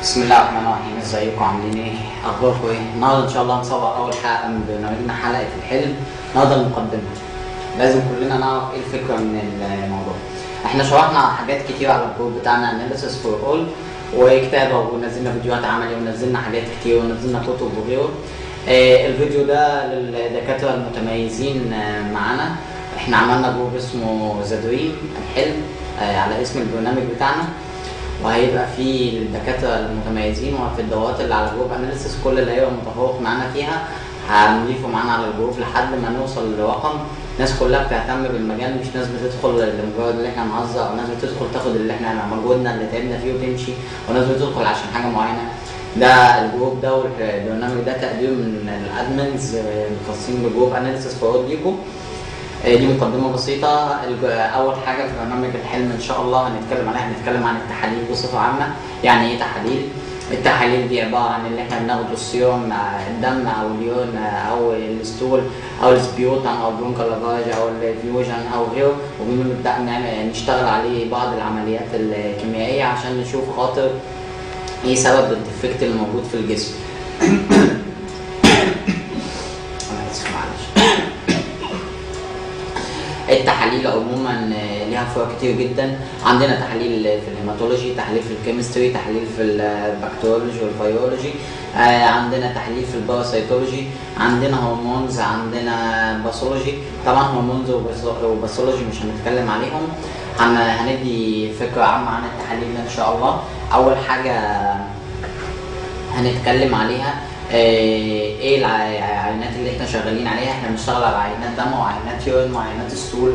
بسم الله الرحمن الرحيم ازيكم عاملين ايه اخباركم ايه النهارده ان شاء الله هنصور اول حلقه من برنامجنا حلقه الحلم النهارده المقدمه لازم كلنا نعرف ايه الفكره من الموضوع احنا شرحنا حاجات كتير على الجروب بتاعنا اناليسيس فور اول وكتابه ونزلنا فيديوهات عملي ونزلنا حاجات كتير ونزلنا كتب وغيره آه الفيديو ده للدكاتره المتميزين آه معانا احنا عملنا جروب اسمه ذا دريم الحلم آه على اسم البرنامج بتاعنا وهيبقى في الدكاتره المتميزين وفي الدورات اللي على الجروب اناليسيس كل اللي هيبقى متفوق معانا فيها هنضيفه معانا على الجروب لحد ما نوصل لرقم الناس كلها بتهتم بالمجال مش ناس بتدخل لمجرد اللي احنا نهزر او ناس بتدخل تاخد اللي احنا مجهودنا اللي تعبنا فيه وتمشي وناس بتدخل عشان حاجه معينه ده الجروب ده والبرنامج ده تقدير من الادمنز الخاصين بجروب اناليسيس فور ليكم دي مقدمة بسيطة أول حاجة في برنامج الحلم إن شاء الله هنتكلم عليها هنتكلم عن التحاليل بصفة عامة يعني إيه تحاليل؟ التحاليل دي عبارة عن اللي إحنا بناخده السيروم الدم أو اليون أو الستول أو السبيوتم أو البرونكال لافاج أو الفيوجن أو غيره وبنبدأ نعمل نشتغل عليه بعض العمليات الكيميائية عشان نشوف خاطر إيه سبب الديفكت اللي موجود في الجسم. أنا آسف معلش. التحاليل عموما ليها فروع كتير جدا عندنا تحاليل في الهيماتولوجي تحاليل في الكيمستري تحاليل في البكتيريولوجي والفيولوجي عندنا تحاليل في الباراسيتولوجي عندنا هرمونز عندنا باثولوجي طبعا هرمونز وباثولوجي مش هنتكلم عليهم هندي فكره عامه عن التحاليل ان شاء الله اول حاجه هنتكلم عليها ايه العينات اللي احنا شغالين عليها احنا بنشتغل على عينات دم وعينات يورين وعينات ستول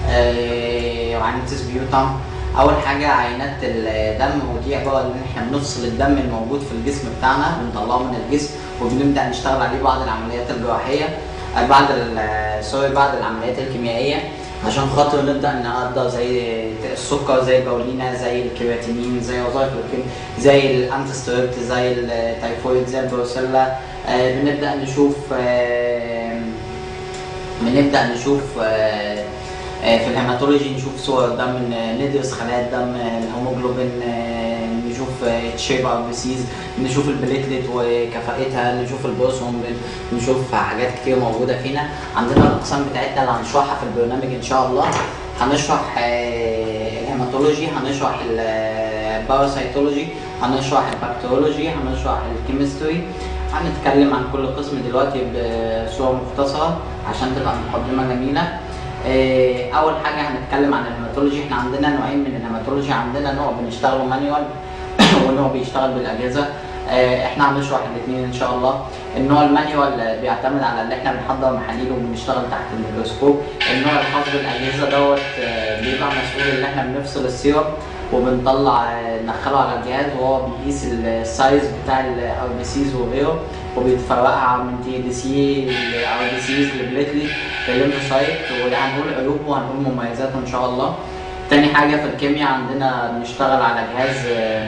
وعينات سبيوتم اول حاجه عينات الدم ودي عباره ان احنا بنفصل الدم الموجود في الجسم بتاعنا بنطلعه من الجسم وبنبدا نشتغل عليه بعض العمليات الجراحيه بعد سوري بعد العمليات الكيميائيه عشان خاطر نبدا نقدر زي السكر زي البولينا زي الكرياتينين زي وظائف الكيم زي الانتستريبت زي التايفويد زي البروسيلا آه بنبدا نشوف آه بنبدا نشوف آه في الهيماتولوجي نشوف صور دم ندرس خلايا الدم الهيموجلوبين نشوف تشيب ار بي سيز نشوف البليتلت وكفاءتها نشوف البروسوم نشوف حاجات كتير موجوده فينا عندنا الاقسام بتاعتنا اللي هنشرحها في البرنامج ان شاء الله هنشرح الهيماتولوجي هنشرح الباراسيتولوجي هنشرح البكتيرولوجي هنشرح الكيمستري هنتكلم عن كل قسم دلوقتي بصوره مختصره عشان تبقى مقدمه جميله اول حاجه هنتكلم عن الهيماتولوجي احنا عندنا نوعين من الهيماتولوجي عندنا نوع بنشتغله مانيوال ونوع بيشتغل بالاجهزه احنا هنشرح الاثنين ان شاء الله النوع المانيوال بيعتمد على اللي احنا بنحضر محاليل وبنشتغل تحت الميكروسكوب النوع الخاص بالاجهزه دوت بيبقى مسؤول ان احنا بنفصل السيرم وبنطلع ندخله على الجهاز وهو بيقيس السايز بتاع الار بي سيز وغيره وبيتفرقها من تي دي سي لار بي سيز لبليتلي لليمفوسايت وهنقول عيوبه وهنقول مميزاته ان شاء الله تاني حاجه في الكيمياء عندنا بنشتغل على جهاز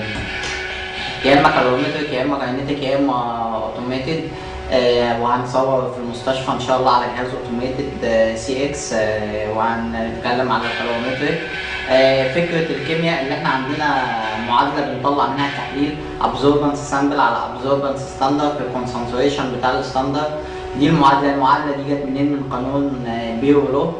يا اما كالوريمتريك يا اما كاينتيك يا اما اوتوميتد آه وهنصور في المستشفى ان شاء الله على جهاز اوتوميتد آه سي اكس آه وهنتكلم على الكالوريمتريك آه فكره الكيمياء اللي احنا عندنا معادله بنطلع منها التحليل ابزوربنس سامبل على ابزوربنس ستاندرد في الكونسنتريشن بتاع الستاندرد دي المعادله المعادله دي جت منين من قانون آه بيرو لو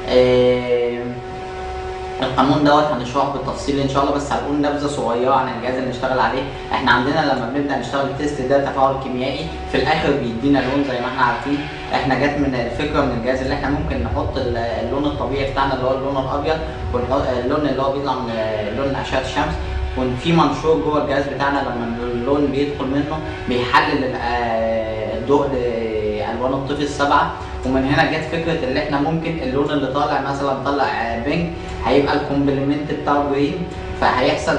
آه القانون دوت هنشرحه بالتفصيل ان شاء الله بس هنقول نبذه صغيره عن الجهاز اللي نشتغل عليه احنا عندنا لما بنبدا نشتغل التيست ده تفاعل كيميائي في الاخر بيدينا لون زي ما احنا عارفين احنا جت من الفكره من الجهاز اللي احنا ممكن نحط اللون الطبيعي بتاعنا اللي هو اللون الابيض واللون اللي هو بيطلع من لون اشعه الشمس وفي منشور جوه الجهاز بتاعنا لما اللون بيدخل منه بيحلل الضوء لالوان الطفل السبعه ومن هنا جت فكره اللي احنا ممكن اللون اللي طالع مثلا طلع بينك هيبقى الكومبلمنت بتاعه جرين فهيحصل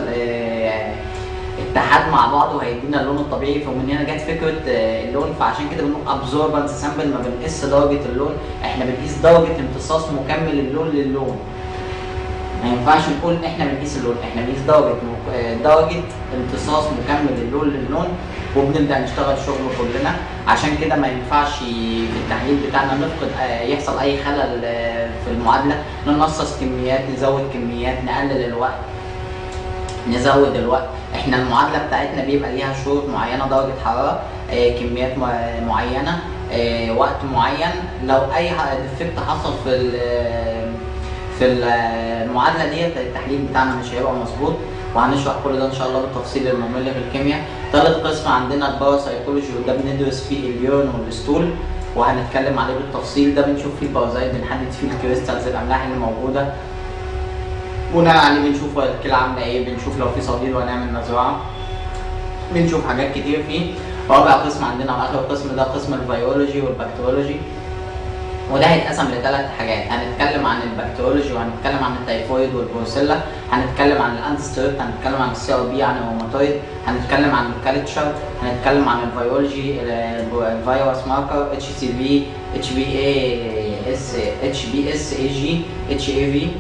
اتحاد مع بعض وهيدينا اللون الطبيعي فمن هنا جت فكره اللون فعشان كده بنقول ابزوربنس سامبل ما بنقيس درجه اللون احنا بنقيس درجه امتصاص مكمل اللون للون ما ينفعش نقول احنا بنقيس اللون احنا بنقيس درجه درجه امتصاص مكمل اللون للون وبنبدا نشتغل شغل كلنا عشان كده ما ينفعش في التحليل بتاعنا نفقد يحصل اي خلل في المعادله ننصص كميات نزود كميات نقلل الوقت نزود الوقت احنا المعادله بتاعتنا بيبقى ليها شروط معينه درجه حراره آه، كميات مع- معينه آه، وقت معين لو اي ديفكت حصل في ال- في المعادله ديت التحليل بتاعنا مش هيبقى مظبوط وهنشرح كل ده ان شاء الله بالتفصيل الممل في الكيمياء ثالث قسم عندنا الباراسيتولوجي وده بندرس فيه اليورين والستول وهنتكلم عليه بالتفصيل ده بنشوف فيه البارازايت بنحدد فيه الكريستالز الاملاح اللي موجوده بناء عليه بنشوف الكلى عامله ايه بنشوف لو في صديد وهنعمل مزرعه بنشوف حاجات كتير فيه رابع قسم عندنا واخر قسم ده قسم الفيولوجي والبكتيرولوجي وده هيتقسم لثلاث حاجات هنتكلم عن البكتيرولوجي وهنتكلم عن التيفويد والبروسيلا هنتكلم عن الانتستريبت هنتكلم عن السي ار بي عن الروماتويد هنتكلم عن الكالتشر هنتكلم عن الفيولوجي الفيروس ماركر اتش سي في اتش بي اي اس اتش بي اس اي جي اتش اي في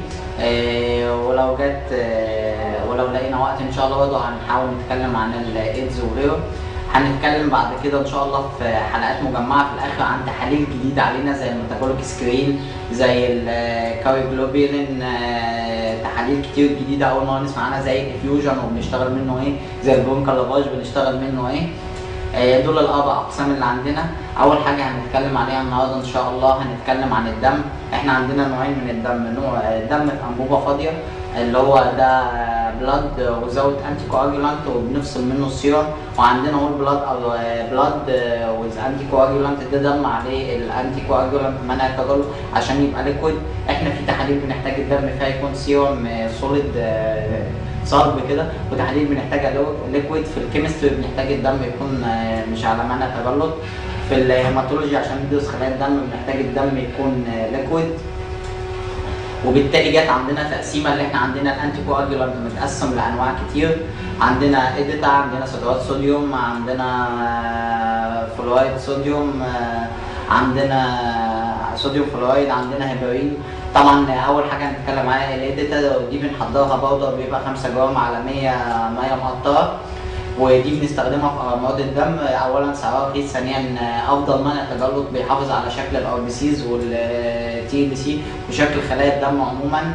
ولو جت آه، ولو لقينا وقت ان شاء الله برضه هنحاول نتكلم عن الايدز وغيره هنتكلم بعد كده ان شاء الله في حلقات مجمعه في الاخر عن تحاليل جديده علينا زي الميتابوليك سكرين زي الكاريجلوبولين تحاليل كتير جديده اول مره نسمع عنها زي الديفيوجن وبنشتغل منه ايه زي البرونكال لافاج بنشتغل منه ايه آه، دول الاربع اقسام اللي عندنا اول حاجه هنتكلم عليها النهارده ان شاء الله هنتكلم عن الدم احنا عندنا نوعين من الدم نوع آه، دم في انبوبه فاضيه اللي هو ده بلاد وزاوت انتي كواجولانت وبنفصل منه السيرم وعندنا هول بلاد او بلاد ويز انتي كواجولانت ده دم عليه الانتي كواجولانت منع التجلط عشان يبقى ليكويد احنا في تحاليل بنحتاج الدم فيها يكون سيرم سوليد صلب كده وتحاليل بنحتاجها ليكويد في الكيمستري بنحتاج الدم يكون آه، مش على منع تجلط في الهيماتولوجي عشان ندرس خلايا الدم بنحتاج الدم يكون ليكويد وبالتالي جت عندنا تقسيمه اللي احنا عندنا الانتي كواجولانت متقسم لانواع كتير عندنا اديتا عندنا صدرات صوديوم عندنا فلورايد صوديوم آه، عندنا صوديوم فلورايد عندنا هيبرين طبعا اول حاجه هنتكلم عليها الاديتا ودي بنحضرها برضه بيبقى 5 جرام على 100 ميه مقطره ودي بنستخدمها في امراض الدم اولا سعرها رخيص ثانيا افضل منع تجلط بيحافظ على شكل الار بي سيز والتي بي سي وشكل خلايا الدم عموما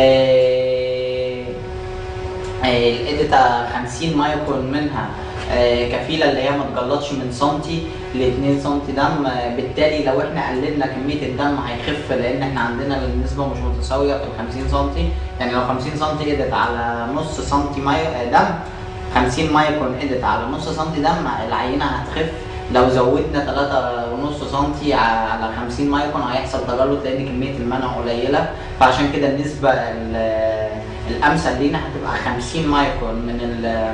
آه، آه، الاديتا 50 مايكرون منها آه، كفيله اللي هي ما تجلطش من سنتي ل 2 سنتي دم آه، بالتالي لو احنا قللنا كميه الدم هيخف لان احنا عندنا النسبه مش متساويه في ال 50 سنتي يعني لو 50 سنتي ادت على نص سنتي ماي آه، دم 50 مايكرون ادت على نص سنتي دم العينه هتخف لو زودنا 3.5 سنتي على 50 مايكرون هيحصل تجلط لان كميه المنع قليله فعشان كده النسبه ال- الامثل لينا هتبقى 50 مايكرون من ال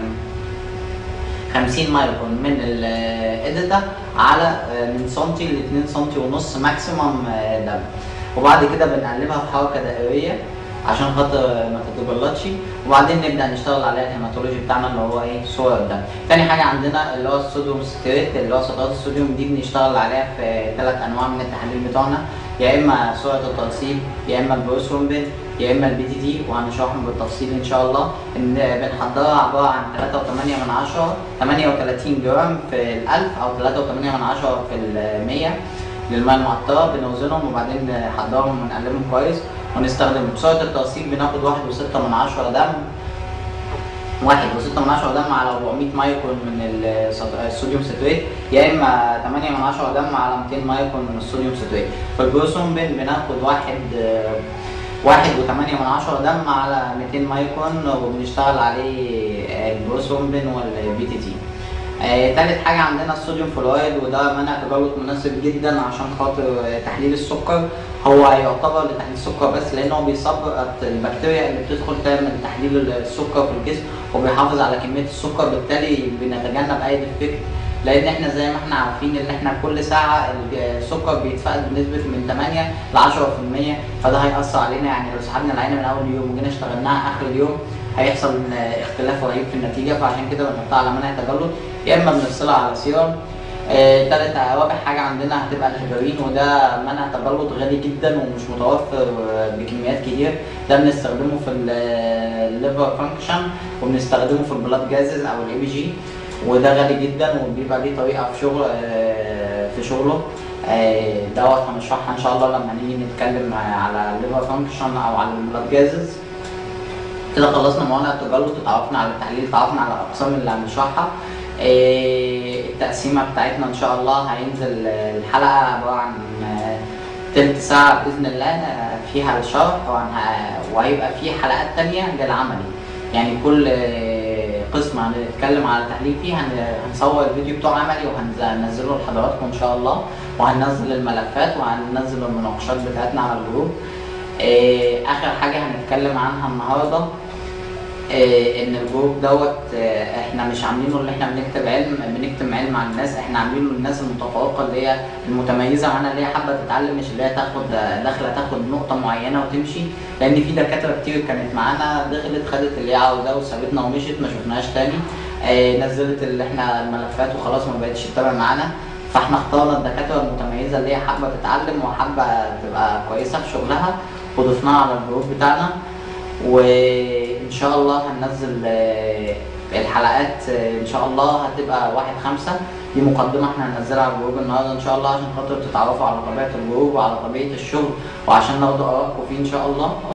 50 مايكرون من الاديتا على آه، من سنتي ل 2 سنتي ونص ماكسيمم آه، دم وبعد كده بنقلبها في حركه دائريه عشان خاطر ما تتجلطش وبعدين نبدا نشتغل عليها الهيماتولوجي بتاعنا اللي هو ايه صور الدم تاني حاجه عندنا اللي هو الصوديوم ستريت اللي هو صدرات الصوديوم دي بنشتغل عليها في ثلاث انواع من التحاليل بتوعنا يا اما سرعه الترسيب يا اما البروثرومبين يا اما البي تي دي وهنشرحهم بالتفصيل ان شاء الله ان بنحضرها عباره عن 3.8 من 10 38 جرام في ال 1000 او 3.8 من 10 في ال 100 للماء المعطرة بنوزنهم وبعدين نحضرهم ونقلبهم كويس ونستخدمهم بسرعة الترسيب بناخد واحد وستة من عشرة دم واحد وستة من عشرة دم على 400 مايكرون من الصد- الصوديوم ستريت يا اما 8 من عشرة دم على 200 مايكرون من الصوديوم ستريت في البروسومبين بناخد واحد آه، واحد وثمانية من عشرة دم على 200 مايكرون وبنشتغل عليه آه، البروسومبين والبي تي تي آه، تالت حاجة عندنا الصوديوم فلورايد وده منع تجلط مناسب جدا عشان خاطر آه، تحليل السكر هو يعتبر لتحليل السكر بس لأنه بيثبط البكتيريا اللي بتدخل تعمل تحليل السكر في الجسم وبيحافظ على كمية السكر بالتالي بنتجنب أي ديفكت لأن احنا زي ما احنا عارفين إن احنا كل ساعة السكر بيتفقد بنسبة من 8 ل 10% فده هيأثر علينا يعني لو سحبنا العينة من أول اليوم وجينا اشتغلناها آخر اليوم هيحصل اختلاف رهيب في النتيجة فعشان كده بنحطها على منع تجلط يا اما بنفصلها على سيرم آه، تالت رابع حاجة عندنا هتبقى الهيبرين وده منع تجلط غالي جدا ومش متوفر آه، بكميات كتير ده بنستخدمه في الليفر فانكشن وبنستخدمه في البلاد جازز او الاي بي جي وده غالي جدا وبيبقى ليه طريقة في شغل آه، في شغله آه، دوت هنشرحها ان شاء الله لما نيجي نتكلم على الليفر فانكشن او على البلاد جازز كده خلصنا موانع التجلط اتعرفنا على التحليل اتعرفنا على الاقسام اللي هنشرحها إيه، التقسيمه بتاعتنا ان شاء الله هينزل الحلقه عباره عن آه، تلت ساعه باذن الله آه، فيها الشرح وهن- وهيبقى في حلقات تانية للعملي يعني كل آه، قسم هنتكلم على التحليل فيه هن- هنصور الفيديو بتاع عملي وهننزله لحضراتكم ان شاء الله وهننزل الملفات وهننزل المناقشات بتاعتنا على الجروب آه، اخر حاجه هنتكلم عنها النهارده آه، ان الجروب دوت آه، احنا مش عاملينه اللي احنا بنكتب علم بنكتب علم مع الناس احنا عاملينه للناس المتفوقه اللي هي المتميزه معانا اللي هي حابه تتعلم مش اللي هي تاخد داخله تاخد نقطه معينه وتمشي لان في دكاتره كتير كانت معانا دخلت خدت اللي هي عاوزاه وسابتنا ومشيت ما شفناهاش تاني آه، نزلت اللي احنا الملفات وخلاص ما بقتش تتابع معانا فاحنا اخترنا الدكاتره المتميزه اللي هي حابه تتعلم وحابه تبقى كويسه في شغلها وضفناها على الجروب بتاعنا وان شاء الله هننزل آه، الحلقات آه، ان شاء الله هتبقى واحد خمسة دي مقدمة احنا هننزلها على الجروب النهارده ان شاء الله عشان خاطر تتعرفوا على طبيعة الجروب وعلى طبيعة الشغل وعشان ناخدوا ارائكم فيه ان شاء الله